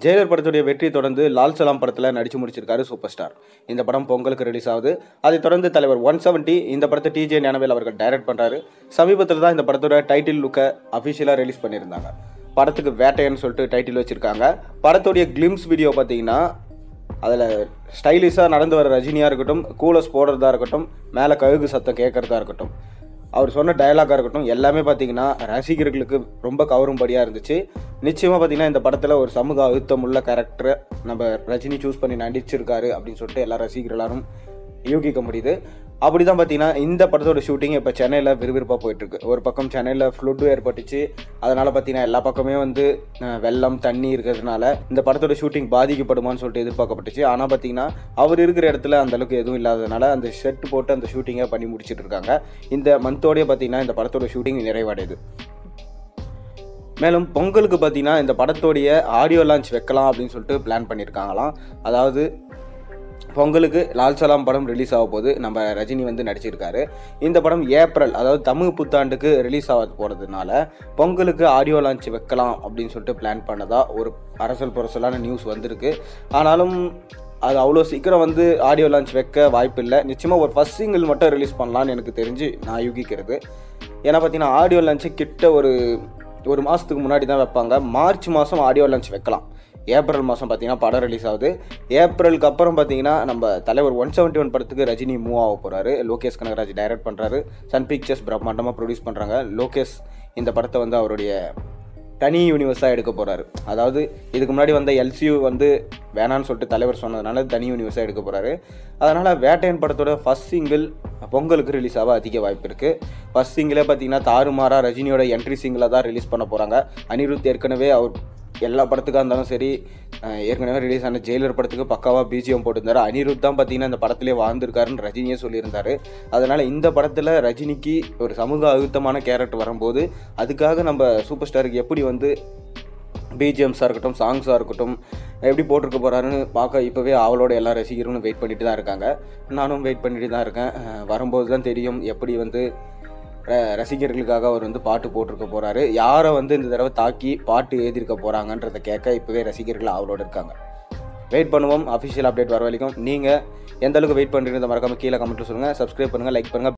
Jailer படத்துடைய வெற்றி தொடர்ந்து லால் சலாம் படத்தில் நடிச்சு முடிச்சிருக்காரு சூப்பர் ஸ்டார் இந்த படம் பொங்கலுக்கு ரிலீஸ் ஆகுது அதைத் தொடர்ந்து தலைவர் ஒன் செவன்ட்டி இந்த படத்தை டிஜே ஞானவேல் அவர்கள் டைரக்ட் பண்ணுறாரு சமீபத்தில் தான் இந்த படத்தோட டைட்டில் லுக்கை அஃபிஷியலாக ரிலீஸ் பண்ணியிருந்தாங்க படத்துக்கு வேட்டையன்னு சொல்லிட்டு டைட்டில் வச்சுருக்காங்க படத்துடைய கிளிம்ஸ் வீடியோ பார்த்தீங்கன்னா அதில் ஸ்டைலிஷாக நடந்து வர ரஜினியாக இருக்கட்டும் கூலஸ் போடுறதா இருக்கட்டும் மேலே கழுகு சத்தம் கேட்குறதா இருக்கட்டும் அவர் சொன்ன டயலாகாக இருக்கட்டும் எல்லாமே பார்த்தீங்கன்னா ரசிகர்களுக்கு ரொம்ப கவரும்படியாக இருந்துச்சு நிச்சயமாக பார்த்தீங்கன்னா இந்த படத்தில் ஒரு சமூக அழுத்தம் உள்ள கேரக்டரை நம்ம ரஜினி சூஸ் பண்ணி நடிச்சிருக்காரு அப்படின்னு சொல்லிட்டு எல்லா ரசிகர் எல்லாரும் யூகிக்க முடியுது அப்படி தான் பார்த்தீங்கன்னா இந்த படத்தோட ஷூட்டிங் இப்போ சென்னையில் விறுவிறுப்பாக போயிட்டுருக்கு ஒரு பக்கம் சென்னையில் ஃப்ளட்டும் ஏற்பட்டுச்சு அதனால் பார்த்தீங்கன்னா எல்லா பக்கமே வந்து அஹ், வெள்ளம் தண்ணி இருக்கிறதுனால இந்த படத்தோட ஷூட்டிங் பாதிக்கப்படுமான்னு சொல்லிட்டு எதிர்பார்க்கப்பட்டுச்சு ஆனால் பார்த்தீங்கன்னா அவர் இருக்கிற இடத்துல அந்த அளவுக்கு எதுவும் இல்லாததுனால அந்த செட் போட்டு அந்த ஷூட்டிங்கை பண்ணி முடிச்சிட்டு இருக்காங்க இந்த மந்தோடய பார்த்தீங்கன்னா இந்த படத்தோட ஷூட்டிங் நிறைவடையுது மேலும் பொங்கலுக்கு பார்த்தீங்கன்னா இந்த படத்தோடைய ஆடியோ லான்ச் வைக்கலாம் அப்படின்னு சொல்லிட்டு பிளான் பண்ணியிருக்காங்களாம் அதாவது பொங்கலுக்கு லால் சலாம் படம் ரிலீஸ் ஆக போது நம்ம ரஜினி வந்து நடிச்சிருக்காரு இந்த படம் ஏப்ரல் அதாவது தமிழ் புத்தாண்டுக்கு ரிலீஸ் ஆக போகிறதுனால பொங்கலுக்கு ஆடியோ லான்ச் வைக்கலாம் அப்படின்னு சொல்லிட்டு பிளான் பண்ணதா ஒரு அரசல் புரசலான நியூஸ் வந்திருக்கு ஆனாலும் அது அவ்வளோ சீக்கிரம் வந்து ஆடியோ லான்ச் வைக்க வாய்ப்பு இல்லை நிச்சயமாக ஒரு ஃபஸ்ட் சிங்கிள் மட்டும் ரிலீஸ் பண்ணலான்னு எனக்கு தெரிஞ்சு நான் யூகிக்கிறது ஏன்னா பார்த்தீங்கன்னா ஆடியோ லான்ச்சு கிட்ட ஒரு ஒரு மாதத்துக்கு முன்னாடி தான் வைப்பாங்க மார்ச் மாதம் ஆடியோ லான்ச் வைக்கலாம் ஏப்ரல் மாதம் பார்த்தீங்கன்னா படம் ரிலீஸ் ஆகுது ஏப்ரலுக்கு அப்புறம் பார்த்தீங்கன்னா நம்ம தலைவர் ஒன் செவன்ட்டி ஒன் படத்துக்கு ரஜினி மூவ் ஆக போகிறாரு லோகேஷ் கனகராஜ் டைரக்ட் பண்ணுறாரு சன் பிக்சர்ஸ் பிரம்மாண்டமாக ப்ரொடியூஸ் பண்ணுறாங்க லோகேஷ் இந்த படத்தை வந்து அவருடைய தனி யூனிவர்ஸாக எடுக்க போகிறாரு அதாவது இதுக்கு முன்னாடி வந்த எல்சியூ வந்து வேணான்னு சொல்லிட்டு தலைவர் சொன்னதுனால தனி யூனிவர்ஸாக எடுக்க போகிறாரு அதனால் வேட்டையன் படத்தோட ஃபஸ்ட் சிங்கிள் பொங்கலுக்கு ரிலீஸ் ஆக அதிக வாய்ப்பு இருக்குது ஃபஸ்ட் சிங்கிளே பார்த்தீங்கன்னா தாறுமாறா ரஜினியோட என்ட்ரி சிங்கிளாக தான் ரிலீஸ் பண்ண போகிறாங்க அனிருத் ஏற்கனவே அவர் எல்லா படத்துக்காக இருந்தாலும் சரி அஹ் ஏற்கனவே ரிலீஸ் ஆன ஜெயிலர் படத்துக்கு பக்காவாக பிஜிஎம் போட்டிருந்தாரு அனிருத் தான் பார்த்தீங்கன்னா இந்த படத்திலே வாழ்ந்திருக்காருன்னு ரஜினியே சொல்லியிருந்தாரு அதனால் இந்த படத்தில் ரஜினிக்கு ஒரு சமூக அழுத்தமான கேரக்டர் வரும்போது அதுக்காக நம்ம சூப்பர் ஸ்டாருக்கு எப்படி வந்து பிஜிஎம்ஸாக இருக்கட்டும் சாங்ஸாக இருக்கட்டும் எப்படி போட்டிருக்க போகிறாருன்னு பார்க்க இப்போவே அவளோட எல்லா ரசிகர்களும் வெயிட் பண்ணிட்டு தான் இருக்காங்க நானும் வெயிட் பண்ணிட்டு தான் இருக்கேன் அஹ் வரும்போது தான் தெரியும் எப்படி வந்து ர- ரசிகர்களுக்காக அவர் வந்து பாட்டு போட்டிருக்க போகிறாரு யாரை வந்து இந்த தடவை தாக்கி பாட்டு எழுதியிருக்க போகிறாங்கன்றதை கேட்க இப்போவே ரசிகர்கள் அவளோட இருக்காங்க வெயிட் பண்ணுவோம் அஃபிஷியல் அப்டேட் வர வரைக்கும் நீங்கள் எந்த அளவுக்கு வெயிட் பண்ணுறீங்க மறக்காம கீழே கமெண்ட்டில் சொல்லுங்கள் சப்ஸ்கிரைப் பண்ணுங்கள் லைக் பண்ணுங்கள்